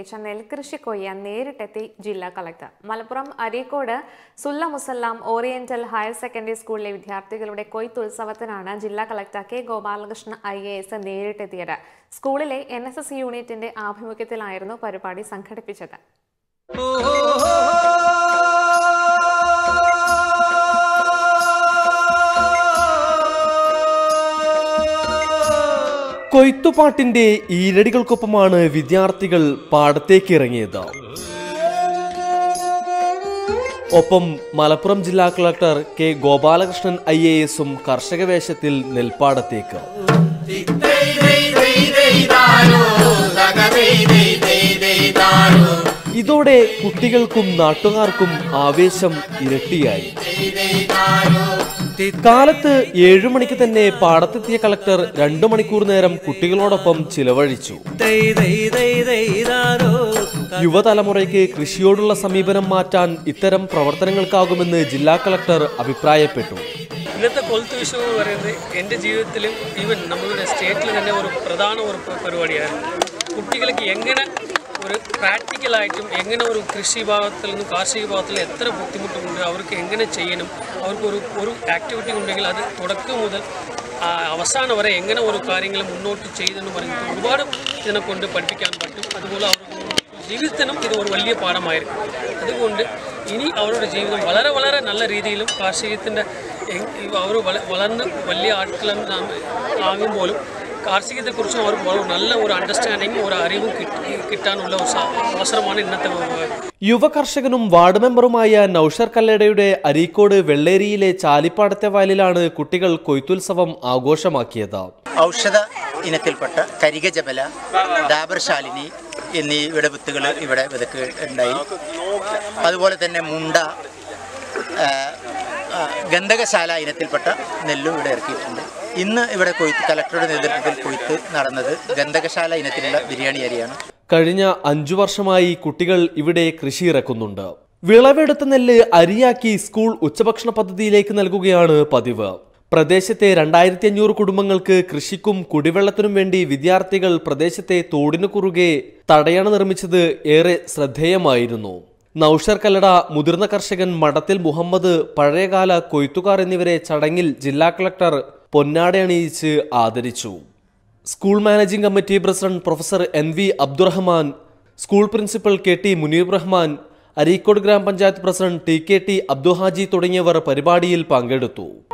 നെൽകൃഷി കൊയ്യാൻ നേരിട്ടെത്തി ജില്ലാ collector Malappuram Areekode Sullamussalam oriental higher secondary സ്കൂളിലെ വിദ്യാർത്ഥികളുടെ കൊയ്ത്തുത്സവത്തിനാണ് ജില്ലാ collector K Gopalakrishnan I A S നേരിട്ടെത്തിയത് സ്കൂളിലെ എൻ എസ് എസ് യൂണിറ്റിന്റെ ആഭിമുഖ്യത്തിലായിരുന്നു പരിപാടി സംഘടിപ്പിച്ചത് കൊയ്ത്തുപാട്ടിന്റെ ഈരടികൾക്കൊപ്പമാണ് വിദ്യാർത്ഥികൾ പാടത്തേക്ക് ഇറങ്ങിയത് ഒപ്പം മലപ്പുറം ജില്ലാ collector K Gopalakrishnan I A എസും കർഷക വേഷത്തിൽ നെൽപ്പാടത്തേക്ക് ഇതോടെ കുട്ടികൾക്കും നാട്ടുകാർക്കും ആവേശം ഇരട്ടിയായി കാലത്ത് ഏഴു മണിക്ക് തന്നെ പാടത്തെത്തിയ കളക്ടർ രണ്ടു മണിക്കൂർ നേരം കുട്ടികളോടൊപ്പം ചിലവഴിച്ചു യുവതലമുറയ്ക്ക് കൃഷിയോടുള്ള സമീപനം മാറ്റാൻ ഇത്തരം പ്രവർത്തനങ്ങൾക്കാകുമെന്ന് ജില്ലാ കളക്ടർ അഭിപ്രായപ്പെട്ടു ഇന്നത്തെ കൊളുത്ത് വിഷു എന്ന് പറയുന്നത് എൻ്റെ ജീവിതത്തിലും ഈവൻ നമ്മളുടെ സ്റ്റേറ്റിൽ തന്നെ ഒരു പ്രധാന ഒരു പ- പരിപാടിയായിരുന്നു കുട്ടികൾക്ക് എങ്ങനെ ഒരു പ്രാക്ടിക്കലായിട്ടും എങ്ങനെ ഒരു കൃഷി ഭാഗത്തിൽ നിന്നും കാർഷിക ഭാഗത്തിൽ എത്ര ബുദ്ധിമുട്ടുണ്ട് അവർക്ക് എങ്ങനെ ചെയ്യണം അവർക്ക് ഒരു ഒരു ആക്ടിവിറ്റി ഉണ്ടെങ്കിൽ അത് തുടക്കം മുതൽ ആ, അവസാനം വരെ എങ്ങനെ ഒരു കാര്യങ്ങൾ മുന്നോട്ട് ചെയ്തെന്ന് പറഞ്ഞിട്ട് ഒരുപാട് ഇതിനെ കൊണ്ട് പഠിപ്പിക്കാൻ പറ്റും അതുപോലെ അവർക്ക് ജീവിതത്തിനും ഇത് ഒരു വലിയ പാഠമായിരിക്കും അതുകൊണ്ട് ഇനി അവരുടെ ജീവിതം വളരെ വളരെ നല്ല രീതിയിലും കാർഷികത്തിൻ്റെ അവർ വളർന്ന് വലിയ ആட்களும் ആകുമ്പോഴും കാർഷികത്തെക്കുറിച്ചും അവർക്ക് വളരെ നല്ല ഒരു അണ്ടർസ്റ്റാൻഡിങ്ങും ഒരു അറിവും കിട്ടി കിട്ടാനുള്ള ഒരു സ- അവസരമാണ് ഇന്നത്തെ യുവ കർഷകനും വാർഡ് മെമ്പറുമായ നൌഷർ കല്ലടയുടെ അരീക്കോട് വെള്ളേരിയിലെ ചാലിപ്പാടത്തെ വയലിലാണ് കുട്ടികൾ കൊയ്ത്തുത്സവം ആഘോഷമാക്കിയത് ഔഷധ ഇനത്തിൽപ്പെട്ട കരികജബല ഡാബർ ശാലിനി എന്നീ ഇവിടെ വിത്തുകൾ ഇവിടെ വിതക്ക് ഉണ്ടായി അതുപോലെ തന്നെ മുണ്ട ആ, ആ, ഗന്ധകശാല ഇനത്തിൽപ്പെട്ട നെല്ലും ഇവിടെ ഇറക്കിയിട്ടുണ്ട് ഇന്ന് ഇവിടെ കൊയ്ത്ത് കലക്ടറുടെ നേതൃത്വത്തിൽ കൊയ്ത്ത് നടന്നത് ഗന്ധകശാല ഇനത്തിലുള്ള ബിരിയാണി അരിയാണ് കഴിഞ്ഞ അഞ്ചു വർഷമായി കുട്ടികൾ ഇവിടെ കൃഷി ഇറക്കുന്നുണ്ട് വിളവെടുത്ത നെല്ല് അരിയാക്കി സ്കൂൾ ഉച്ചഭക്ഷണ പദ്ധതിയിലേക്ക് നൽകുകയാണ് പതിവ് പ്രദേശത്തെ രണ്ടായിരത്തി അഞ്ഞൂറ് കുടുംബങ്ങൾക്ക് കൃഷിക്കും കുടിവെള്ളത്തിനും വേണ്ടി വിദ്യാർത്ഥികൾ പ്രദേശത്തെ തോടിനു കുറുകെ തടയണ നിർമ്മിച്ചത് ഏറെ ശ്രദ്ധേയമായിരുന്നു നൌഷർ കല്ലട മുതിർന്ന കർഷകൻ മഠത്തിൽ മുഹമ്മദ് പഴയകാല കൊയ്ത്തുകാർ എന്നിവരെ ചടങ്ങിൽ ജില്ലാ കളക്ടർ പൊന്നാടയണിയിച്ച് ആദരിച്ചു school managing committee president professor N V Abdurahman school principal K T Muneer Rahman Areekode ഗ്രാമപഞ്ചായത്ത് president T K T Abdu Haji തുടങ്ങിയവർ പരിപാടിയിൽ പങ്കെടുത്തു